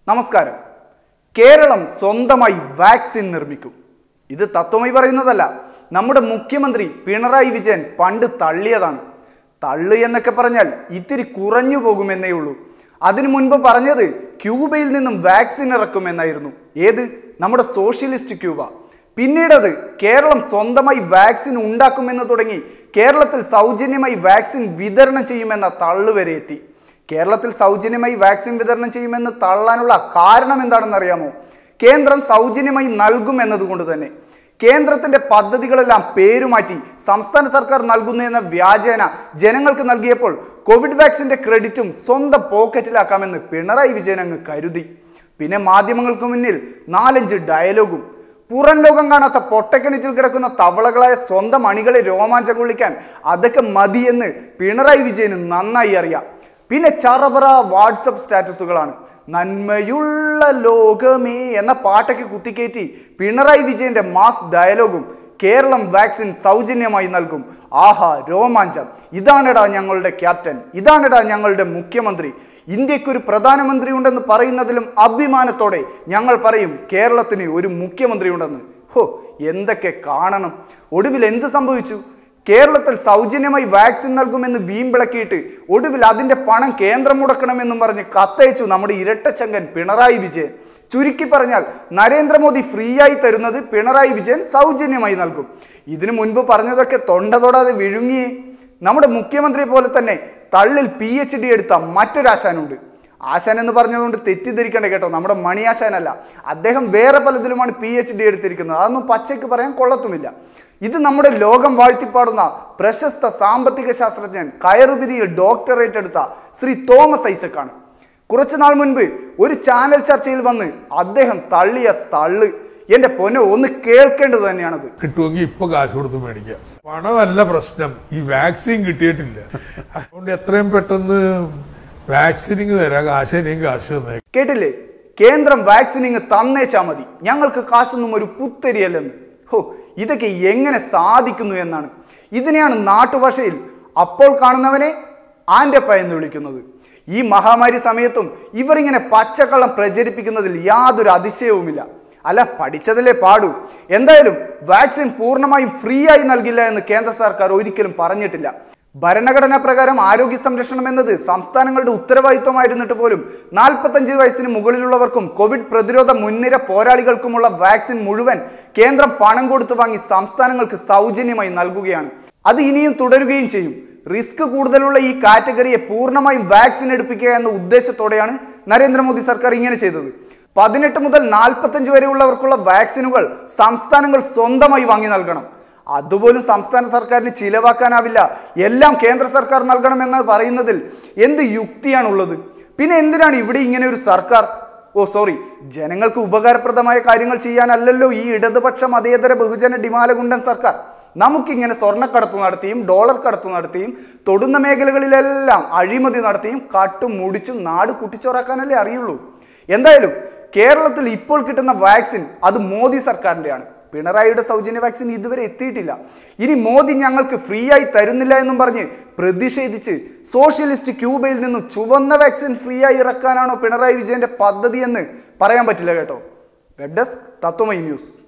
നമസ്കാരം കേരളം സ്വന്തമായി വാക്സിൻ നിർമ്മിക്കും ഇത് തത്വമായി പറയുന്നതല്ല നമ്മുടെ മുഖ്യമന്ത്രി പിണറായി വിജയൻ പണ്ട് തള്ളിയതാണ് തള്ളു എന്നൊക്കെ പറഞ്ഞാൽ ഇത്തിരി കുറഞ്ഞു പോകുമെന്നേ ഉള്ളൂ അതിനു മുൻപ് പറഞ്ഞത് ക്യൂബയിൽ നിന്നും വാക്സിൻ ഇറക്കുമെന്നായിരുന്നു ഏത് നമ്മുടെ സോഷ്യലിസ്റ്റ് ക്യൂബ പിന്നീടത് കേരളം സ്വന്തമായി വാക്സിൻ ഉണ്ടാക്കുമെന്ന് തുടങ്ങി കേരളത്തിൽ സൗജന്യമായി വാക്സിൻ വിതരണം ചെയ്യുമെന്ന തള്ളുവരെ എത്തി കേരളത്തിൽ സൗജന്യമായി വാക്സിൻ വിതരണം ചെയ്യുമെന്ന് തള്ളാനുള്ള കാരണം എന്താണെന്ന് അറിയാമോ കേന്ദ്രം സൗജന്യമായി നൽകും എന്നതുകൊണ്ട് തന്നെ കേന്ദ്രത്തിന്റെ പദ്ധതികളെല്ലാം പേരുമാറ്റി സംസ്ഥാന സർക്കാർ നൽകുന്നു എന്ന വ്യാജേന ജനങ്ങൾക്ക് നൽകിയപ്പോൾ കോവിഡ് വാക്സിന്റെ ക്രെഡിറ്റും സ്വന്തം പോക്കറ്റിലാക്കാമെന്ന് പിണറായി വിജയൻ അങ്ങ് കരുതി പിന്നെ മാധ്യമങ്ങൾക്ക് മുന്നിൽ നാലഞ്ച് ഡയലോഗും പുറം ലോകം കാണാത്ത പൊട്ടക്കിണറ്റിൽ കിടക്കുന്ന തവളകളായ സ്വന്തം അണികളെ രോമാഞ്ചം കൊള്ളിക്കാൻ അതൊക്കെ മതിയെന്ന് പിണറായി വിജയന് നന്നായി അറിയാം പിന്നെ ചറപറ വാട്സപ്പ് സ്റ്റാറ്റസുകളാണ് നന്മയുള്ള ലോകമേ എന്ന പാട്ടൊക്കെ കുത്തിക്കയറ്റി പിണറായി വിജയന്റെ മാസ് ഡയലോഗും കേരളം വാക്സിൻ സൗജന്യമായി നൽകും ആഹാ രോമാഞ്ചം ഇതാണെടാ ഞങ്ങളുടെ ക്യാപ്റ്റൻ ഇതാണെടാ ഞങ്ങളുടെ മുഖ്യമന്ത്രി ഇന്ത്യക്കൊരു പ്രധാനമന്ത്രി ഉണ്ടെന്ന് പറയുന്നതിലും അഭിമാനത്തോടെ ഞങ്ങൾ പറയും കേരളത്തിന് ഒരു മുഖ്യമന്ത്രി ഉണ്ടെന്ന് ഹോ എന്തൊക്കെ കാണണം ഒടുവിൽ എന്ത് സംഭവിച്ചു കേരളത്തിൽ സൗജന്യമായി വാക്സിൻ നൽകുമെന്ന് വീമ്പിളക്കിയിട്ട് ഒടുവിൽ അതിന്റെ പണം കേന്ദ്രം മുടക്കണമെന്നും പറഞ്ഞ് കത്തയച്ചു നമ്മുടെ ഇരട്ടച്ചങ്കൻ പിണറായി വിജയൻ ചുരുക്കി പറഞ്ഞാൽ നരേന്ദ്രമോദി ഫ്രീ ആയി തരുന്നത് പിണറായി വിജയൻ സൗജന്യമായി നൽകും ഇതിനു മുൻപ് പറഞ്ഞതൊക്കെ തൊണ്ട തൊടാതെ വിഴുങ്ങിയേ നമ്മുടെ മുഖ്യമന്ത്രി പോലെ തന്നെ തള്ളിൽ പി എച്ച് ഡി എടുത്ത മറ്റൊരാശാനുണ്ട് ആശാൻ എന്ന് പറഞ്ഞതുകൊണ്ട് തെറ്റിദ്ധരിക്കണ്ടേ കേട്ടോ നമ്മുടെ മണി ആശാനല്ല അദ്ദേഹം വേറെ പലതിലുമാണ് പി എച്ച് ഡി എടുത്തിരിക്കുന്നത് അതൊന്നും പച്ചയ്ക്ക് പറയാൻ കൊള്ളത്തുമില്ല ഇത് നമ്മുടെ ലോകം വാഴ്ത്തിപ്പാടുന്ന പ്രശസ്ത സാമ്പത്തിക ശാസ്ത്രജ്ഞൻ കയറുപിരിയിൽ ഡോക്ടറേറ്റ് എടുത്ത ശ്രീ തോമസ് ഐസക്കാണ് കുറച്ചു നാൾ മുൻപ് ഒരു ചാനൽ ചർച്ചയിൽ വന്ന് അദ്ദേഹം തള്ളിയ തള്ള് എന്റെ പൊന്നോ ഒന്ന് കേൾക്കേണ്ടത് തന്നെയാണത് കിട്ടുമെങ്കിൽ ഇപ്പൊ കാശ് കൊടുത്ത് മേടിക്കാം പണമല്ല പ്രശ്നം ഈ വാക്സിൻ കിട്ടിയിട്ടില്ല അതുകൊണ്ട് എത്രയും പെട്ടെന്ന് വാക്സിനിങ് തരാം കാശ് ഇനിയും കാശ് തന്നേ കേട്ടില്ലേ കേന്ദ്രം വാക്സിനിങ് തന്നേച്ചാ മതി ഞങ്ങൾക്ക് കാശൊന്നും ഒരു പുത്തരിയല്ലെന്ന് ഹോ ഇതൊക്കെ എങ്ങനെ സാധിക്കുന്നു എന്നാണ് ഇതിനെയാണ് നാട്ടുഭാഷയിൽ അപ്പോൾ കാണുന്നവനെ ആൻ്റപ്പ എന്ന് വിളിക്കുന്നത് ഈ മഹാമാരി സമയത്തും ഇവരിങ്ങനെ പച്ചക്കള്ളം പ്രചരിപ്പിക്കുന്നതിൽ യാതൊരു അതിശയവുമില്ല അല്ല പഠിച്ചതല്ലേ പാടൂ എന്തായാലും വാക്സിൻ പൂർണ്ണമായും ഫ്രീ ആയി നൽകില്ല എന്ന് കേന്ദ്ര സർക്കാർ ഒരിക്കലും പറഞ്ഞിട്ടില്ല ഭരണഘടനാ പ്രകാരം ആരോഗ്യ സംരക്ഷണം എന്നത് സംസ്ഥാനങ്ങളുടെ ഉത്തരവാദിത്വമായിരുന്നിട്ട് പോലും നാൽപ്പത്തഞ്ച് വയസ്സിന് മുകളിലുള്ളവർക്കും കോവിഡ് പ്രതിരോധ മുൻനിര പോരാളികൾക്കുമുള്ള വാക്സിൻ മുഴുവൻ കേന്ദ്രം പണം കൊടുത്തു വാങ്ങി സംസ്ഥാനങ്ങൾക്ക് സൗജന്യമായി നൽകുകയാണ് അത് ഇനിയും തുടരുകയും ചെയ്യും റിസ്ക് കൂടുതലുള്ള ഈ കാറ്റഗറിയെ പൂർണ്ണമായും വാക്സിൻ എടുപ്പിക്കുക എന്ന ഉദ്ദേശത്തോടെയാണ് നരേന്ദ്രമോദി സർക്കാർ ഇങ്ങനെ ചെയ്തത് പതിനെട്ട് മുതൽ നാൽപ്പത്തഞ്ച് വരെയുള്ളവർക്കുള്ള വാക്സിനുകൾ സംസ്ഥാനങ്ങൾ സ്വന്തമായി വാങ്ങി നൽകണം അതുപോലും സംസ്ഥാന സർക്കാരിന് ചിലവാക്കാനാവില്ല എല്ലാം കേന്ദ്ര സർക്കാർ നൽകണമെന്ന് പറയുന്നതിൽ എന്ത് യുക്തിയാണുള്ളത് പിന്നെ എന്തിനാണ് ഇവിടെ ഇങ്ങനെ ഒരു സർക്കാർ ഓ സോറി ജനങ്ങൾക്ക് ഉപകാരപ്രദമായ കാര്യങ്ങൾ ചെയ്യാനല്ലല്ലോ ഈ ഇടതുപക്ഷ മതേതര ബഹുജന ഡിമാലഗുണ്ടൻ സർക്കാർ നമുക്കിങ്ങനെ സ്വർണ്ണക്കടത്ത് നടത്തിയും ഡോളർ കടത്ത് നടത്തിയും തൊടുന്ന മേഖലകളിലെല്ലാം അഴിമതി നടത്തിയും കാട്ടും മുടിച്ചും നാട് കുട്ടിച്ചോറാക്കാനല്ലേ അറിയുള്ളൂ എന്തായാലും കേരളത്തിൽ ഇപ്പോൾ കിട്ടുന്ന വാക്സിൻ അത് മോദി സർക്കാരിൻ്റെയാണ് പിണറായിയുടെ സൗജന്യ വാക്സിൻ ഇതുവരെ എത്തിയിട്ടില്ല ഇനി മോദി ഞങ്ങൾക്ക് ഫ്രീ ആയി തരുന്നില്ല എന്നും പറഞ്ഞ് പ്രതിഷേധിച്ച് സോഷ്യലിസ്റ്റ് ക്യൂബയിൽ നിന്നും ചുവന്ന വാക്സിൻ ഫ്രീ ആയി ഇറക്കാനാണോ പിണറായി വിജയന്റെ പദ്ധതി എന്ന് പറയാൻ പറ്റില്ല കേട്ടോ വെബ് ഡെസ്ക് തത്വമൈ ന്യൂസ്